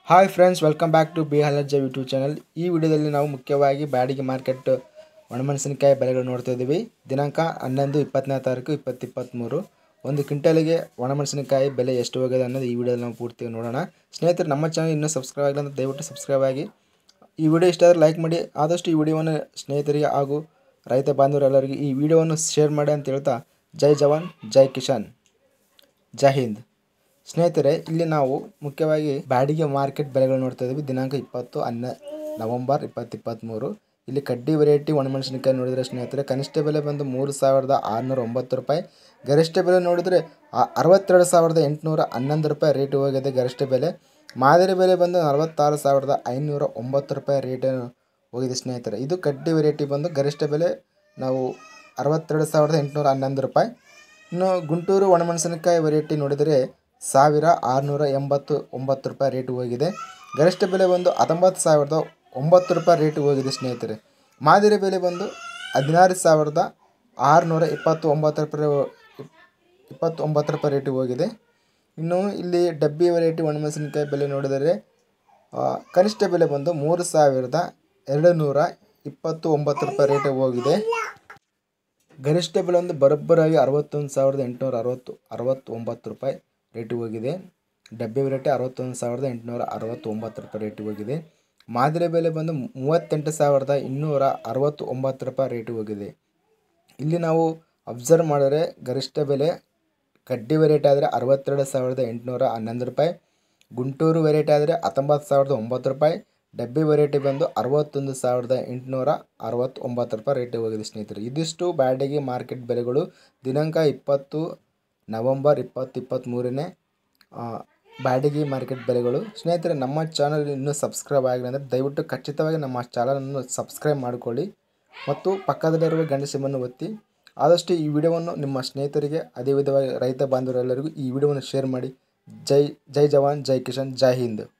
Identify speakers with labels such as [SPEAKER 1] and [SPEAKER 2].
[SPEAKER 1] hi friends welcome back to ಬಿ ಹಲರ್ಜ YouTube channel ಈ ವಿಡಿಯೋದಲ್ಲಿ ನಾವು ಮುಖ್ಯವಾಗಿ ಬ್ಯಾಡಿಗೆ ಮಾರ್ಕೆಟ್ ಒಣಮೆಣಸಿನಕಾಯಿ ಬೆಲೆಗಳು ನೋಡ್ತಾ ಇದ್ದೀವಿ ದಿನಾಂಕ ಹನ್ನೊಂದು ಇಪ್ಪತ್ತನೇ ತಾರೀಕು ಇಪ್ಪತ್ತು ಇಪ್ಪತ್ತ್ಮೂರು ಒಂದು ಕ್ವಿಂಟಲಿಗೆ ಒಣಮೆಣಸಿನಕಾಯಿ ಬೆಲೆ ಎಷ್ಟು ಹೋಗಿದೆ ಅನ್ನೋದು ಈ ವಿಡಿಯೋದಲ್ಲಿ ನಾವು ಪೂರ್ತಿ ನೋಡೋಣ ಸ್ನೇಹಿತರೆ ನಮ್ಮ ಚಾನಲ್ ಇನ್ನೂ ಸಬ್ಸ್ಕ್ರೈಬ್ ಆಗಿಲ್ಲ ಅಂತ ದಯವಿಟ್ಟು ಸಬ್ಸ್ಕ್ರೈಬ್ ಆಗಿ ಈ ವಿಡಿಯೋ ಇಷ್ಟ ಆದರೆ ಲೈಕ್ ಮಾಡಿ ಆದಷ್ಟು ಈ ವಿಡಿಯೋವನ್ನು ಸ್ನೇಹಿತರಿಗೆ ಹಾಗೂ ರೈತ ಬಾಂಧವರೆಲ್ಲರಿಗೂ ಈ ವಿಡಿಯೋವನ್ನು ಶೇರ್ ಮಾಡಿ ಅಂತ ಹೇಳ್ತಾ ಜೈ ಜವಾನ್ ಜೈ ಕಿಶಾನ್ ಜೈ ಹಿಂದ್ ಸ್ನೇಹಿತರೆ ಇಲ್ಲಿ ನಾವು ಮುಖ್ಯವಾಗಿ ಬ್ಯಾಡಿಗೆ ಮಾರ್ಕೆಟ್ ಬೆಲೆಗಳು ನೋಡ್ತಾ ಇದ್ದೀವಿ ದಿನಾಂಕ ಇಪ್ಪತ್ತು ಹನ್ನ ನವಂಬರ್ ಇಪ್ಪತ್ತು ಇಪ್ಪತ್ತ್ಮೂರು ಇಲ್ಲಿ ಕಡ್ಡಿ ವೆರೈಟಿ ಒಣಮೆಣಸಿನಕಾಯಿ ನೋಡಿದರೆ ಸ್ನೇಹಿತರೆ ಕನಿಷ್ಠ ಬೆಲೆ ಬಂದು ಮೂರು ಸಾವಿರದ ಆರುನೂರ ಒಂಬತ್ತು ರೂಪಾಯಿ ಗರಿಷ್ಠ ಬೆಲೆ ನೋಡಿದರೆ ಆ- ಅರವತ್ತೆರಡು ಸಾವಿರದ ಎಂಟುನೂರ ಹನ್ನೊಂದು ರೂಪಾಯಿ ರೇಟ್ ಹೋಗಿದೆ ಗರಿಷ್ಠ ಬೆಲೆ ಮಾದರಿ ಬೆಲೆ ಬಂದು ನಲವತ್ತಾರು ಸಾವಿರದ ಐನೂರ ಒಂಬತ್ತು ರೂಪಾಯಿ ರೇಟ್ ಹೋಗಿದೆ ಸ್ನೇಹಿತರೆ ಇದು ಕಡ್ಡಿ ವೆರೈಟಿ ಬಂದು ಗರಿಷ್ಠ ಬೆಲೆ ನಾವು ಅರವತ್ತೆರಡು ಸಾವಿರದ ಎಂಟುನೂರ ಹನ್ನೊಂದು ರೂಪಾಯಿ ಇನ್ನು ಗುಂಟೂರು ಒಣಮೆಣಸಿನಕಾಯಿ ವೆರೈಟಿ ನೋಡಿದರೆ ಸಾವಿರ ಆರುನೂರ ಎಂಬತ್ತು ಒಂಬತ್ತು ರೂಪಾಯಿ ರೇಟ್ ಹೋಗಿದೆ ಗರಿಷ್ಠ ಬೆಲೆ ಬಂದು ಹತ್ತೊಂಬತ್ತು ಸಾವಿರದ ಒಂಬತ್ತು ರೂಪಾಯಿ ರೇಟ್ ಹೋಗಿದೆ ಸ್ನೇಹಿತರೆ ಮಾದರಿ ಬೆಲೆ ಬಂದು ಹದಿನಾರು ಸಾವಿರದ ಆರುನೂರ ಇಪ್ಪತ್ತು ಒಂಬತ್ತು ರೂಪಾಯಿ ಇಪ್ಪತ್ತು ಒಂಬತ್ತು ರೂಪಾಯಿ ರೇಟ್ ಹೋಗಿದೆ ಇನ್ನು ಇಲ್ಲಿ ಡಬ್ಬಿ ವೆರೈಟಿ ಒಣಮೆಣಸಿನಕಾಯಿ ಬೆಲೆ ನೋಡಿದರೆ ಆ, ಕನಿಷ್ಠ ಬೆಲೆ ಬಂದು ಮೂರು ಸಾವಿರದ ಎರಡು ನೂರ ಇಪ್ಪತ್ತು ಒಂಬತ್ತು ರೂಪಾಯಿ ರೇಟ್ ಹೋಗಿದೆ ಗರಿಷ್ಠ ಬೆಲೆ ಒಂದು ಬರೋಬ್ಬರಾಗಿ ಅರವತ್ತೊಂದು ಸಾವಿರದ ಎಂಟುನೂರ ಅರವತ್ತು ಅರವತ್ತೊಂಬತ್ತು ರೂಪಾಯಿ ರೇಟ್ ಹೋಗಿದೆ ಡಬ್ಬೆ ವೆರೈಟಿ ಅರವತ್ತೊಂದು ಸಾವಿರದ ಎಂಟುನೂರ ಅರವತ್ತೊಂಬತ್ತು ರೂಪಾಯಿ ರೇಟ್ ಹೋಗಿದೆ ಮಾದರಿ ಬೆಲೆ ಬಂದು ಮೂವತ್ತೆಂಟು ಸಾವಿರದ ಇನ್ನೂರ ಅರವತ್ತು ಒಂಬತ್ತು ರೂಪಾಯಿ ರೇಟ್ ಹೋಗಿದೆ ಇಲ್ಲಿ ನಾವು ಅಬ್ಸರ್ವ್ ಮಾಡಿದ್ರೆ ಗರಿಷ್ಠ ಬೆಲೆ ಕಡ್ಡಿ ವೆರೈಟಿ ಆದರೆ ಅರವತ್ತೆರಡು ಸಾವಿರದ ಎಂಟುನೂರ ಹನ್ನೊಂದು ರೂಪಾಯಿ ಗುಂಟೂರು ವೆರೈಟಿ ಆದರೆ ಹತ್ತೊಂಬತ್ತು ಸಾವಿರದ ಒಂಬತ್ತು ರೂಪಾಯಿ ಡಬ್ಬಿ ವೆರೈಟಿ ಬಂದು ಅರವತ್ತೊಂದು ಸಾವಿರದ ಎಂಟುನೂರ ಅರವತ್ತೊಂಬತ್ತು ರೂಪಾಯಿ ರೇಟ್ ಹೋಗಿದೆ ಸ್ನೇಹಿತರೆ ಇದಿಷ್ಟು ಬ್ಯಾಡಗಿ ಮಾರ್ಕೆಟ್ ಬೆಲೆಗಳು ದಿನಾಂಕ ಇಪ್ಪತ್ತು ನವಂಬರ್ ಇಪ್ಪತ್ತು ಇಪ್ಪತ್ತ್ಮೂರನೇ ಬ್ಯಾಡಗಿ ಮಾರ್ಕೆಟ್ ಬೆಲೆಗಳು ಸ್ನೇಹಿತರೆ ನಮ್ಮ ಚಾನಲ್ ಇನ್ನೂ ಸಬ್ಸ್ಕ್ರೈಬ್ ಆಗಿಲ್ಲ ಅಂದರೆ ದಯವಿಟ್ಟು ಖಚಿತವಾಗಿ ನಮ್ಮ ಚಾನಲನ್ನು ಸಬ್ಸ್ಕ್ರೈಬ್ ಮಾಡಿಕೊಳ್ಳಿ ಮತ್ತು ಪಕ್ಕದಲ್ಲಿರುವ ಗಂಡಸವನ್ನು ಒತ್ತಿ ಆದಷ್ಟು ಈ ವಿಡಿಯೋವನ್ನು ನಿಮ್ಮ ಸ್ನೇಹಿತರಿಗೆ ಅದೇ ವಿಧವಾಗಿ ರೈತ ಬಾಂಧವರೆಲ್ಲರಿಗೂ ಈ ವಿಡಿಯೋವನ್ನು ಶೇರ್ ಮಾಡಿ ಜೈ ಜೈ ಜವಾನ್ ಜೈ ಕಿಶನ್ ಜೈ ಹಿಂದ್